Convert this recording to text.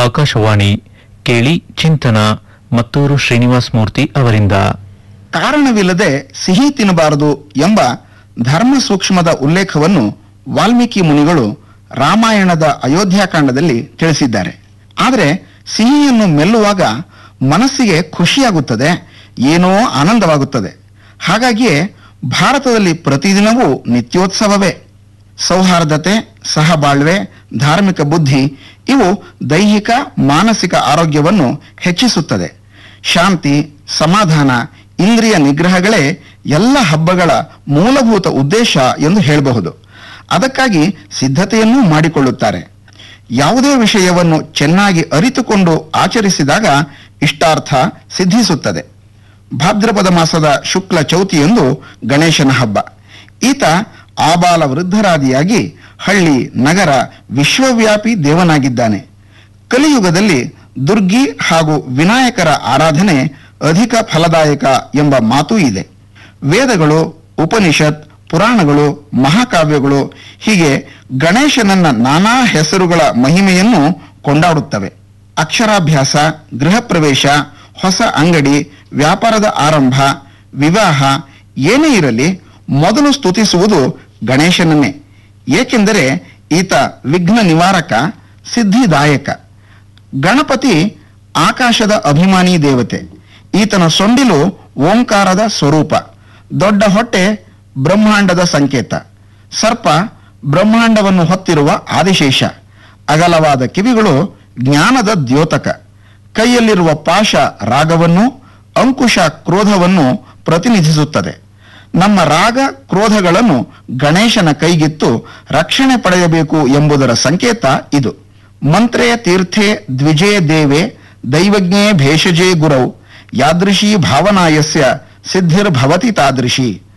ಆಕಾಶವಾಣಿ ಕೇಳಿ ಚಿಂತನ ಮತ್ತೂರು ಶ್ರೀನಿವಾಸ್ ಮೂರ್ತಿ ಅವರಿಂದ ಕಾರಣವಿಲ್ಲದೆ ಸಿಹಿ ತಿನ್ನಬಾರದು ಎಂಬ ಧರ್ಮ ಸೂಕ್ಷ್ಮದ ಉಲ್ಲೇಖವನ್ನು ವಾಲ್ಮೀಕಿ ಮುನಿಗಳು ರಾಮಾಯಣದ ಅಯೋಧ್ಯಾಕಾಂಡದಲ್ಲಿ ತಿಳಿಸಿದ್ದಾರೆ ಆದರೆ ಸಿಹಿಯನ್ನು ಮೆಲ್ಲುವಾಗ ಮನಸ್ಸಿಗೆ ಖುಷಿಯಾಗುತ್ತದೆ ಏನೋ ಆನಂದವಾಗುತ್ತದೆ ಹಾಗಾಗಿಯೇ ಭಾರತದಲ್ಲಿ ಪ್ರತಿದಿನವೂ ನಿತ್ಯೋತ್ಸವವೇ ಸೌಹಾರ್ದತೆ ಸಹಬಾಳ್ವೆ ಧಾರ್ಮಿಕ ಬುದ್ಧಿ ಇವು ದೈಹಿಕ ಮಾನಸಿಕ ಆರೋಗ್ಯವನ್ನು ಹೆಚ್ಚಿಸುತ್ತದೆ ಶಾಂತಿ ಸಮಾಧಾನ ಇಂದ್ರಿಯ ನಿಗ್ರಹಗಳೇ ಎಲ್ಲ ಹಬ್ಬಗಳ ಮೂಲಭೂತ ಉದ್ದೇಶ ಎಂದು ಹೇಳಬಹುದು ಅದಕ್ಕಾಗಿ ಸಿದ್ಧತೆಯನ್ನೂ ಮಾಡಿಕೊಳ್ಳುತ್ತಾರೆ ಯಾವುದೇ ವಿಷಯವನ್ನು ಚೆನ್ನಾಗಿ ಅರಿತುಕೊಂಡು ಆಚರಿಸಿದಾಗ ಇಷ್ಟಾರ್ಥ ಸಿದ್ಧಿಸುತ್ತದೆ ಭಾದ್ರಪದ ಮಾಸದ ಶುಕ್ಲ ಚೌತಿಯಂದು ಗಣೇಶನ ಹಬ್ಬ ಈತ ಆಬಾಲ ವೃದ್ಧರಾದಿಯಾಗಿ ಹಳ್ಳಿ ನಗರ ವಿಶ್ವವ್ಯಾಪಿ ದೇವನಾಗಿದ್ದಾನೆ ಕಲಿಯುಗದಲ್ಲಿ ದುರ್ಗಿ ಹಾಗೂ ವಿನಾಯಕರ ಆರಾಧನೆ ಅಧಿಕ ಫಲದಾಯಕ ಎಂಬ ಮಾತೂ ಇದೆ ವೇದಗಳು ಉಪನಿಷತ್ ಪುರಾಣಗಳು ಮಹಾಕಾವ್ಯಗಳು ಹೀಗೆ ಗಣೇಶನನ್ನ ನಾನಾ ಹೆಸರುಗಳ ಮಹಿಮೆಯನ್ನು ಕೊಂಡಾಡುತ್ತವೆ ಅಕ್ಷರಾಭ್ಯಾಸ ಗೃಹ ಪ್ರವೇಶ ಹೊಸ ಅಂಗಡಿ ವ್ಯಾಪಾರದ ಆರಂಭ ವಿವಾಹ ಏನೇ ಇರಲಿ ಮೊದಲು ಸ್ತುತಿಸುವುದು ಗಣೇಶನನ್ನೇ ಏಕೆಂದರೆ ಈತ ವಿಘ್ನ ನಿವಾರಕ ಸಿದ್ಧಿದಾಯಕ ಗಣಪತಿ ಆಕಾಶದ ಅಭಿಮಾನಿ ದೇವತೆ ಈತನ ಸೊಂಡಿಲು ಓಂಕಾರದ ಸ್ವರೂಪ ದೊಡ್ಡ ಹೊಟ್ಟೆ ಬ್ರಹ್ಮಾಂಡದ ಸಂಕೇತ ಸರ್ಪ ಬ್ರಹ್ಮಾಂಡವನ್ನು ಹೊತ್ತಿರುವ ಆದಿಶೇಷ ಅಗಲವಾದ ಕಿವಿಗಳು ಜ್ಞಾನದ ದ್ಯೋತಕ ಕೈಯಲ್ಲಿರುವ ಪಾಶ ರಾಗವನ್ನು ಅಂಕುಶ ಕ್ರೋಧವನ್ನು ಪ್ರತಿನಿಧಿಸುತ್ತದೆ ನಮ್ಮ ರಾಗ ಕ್ರೋಧಗಳನ್ನು ಗಣೇಶನ ಕೈಗಿತ್ತು ರಕ್ಷಣೆ ಪಡೆಯಬೇಕು ಎಂಬುದರ ಸಂಕೇತ ಇದು ಮಂತ್ರೇ ತೀರ್ಥೆ ದ್ವಿಜೇ ದೇವೆ ದೈವಜ್ಞೇ ಭೇಷಜೇ ಗುರೌ ಯಾದೃಶೀ ಭಾವನಾಯಸ್ಯ ಸಿದ್ಧಿರ್ಭವತಿ ತಾದೃಶಿ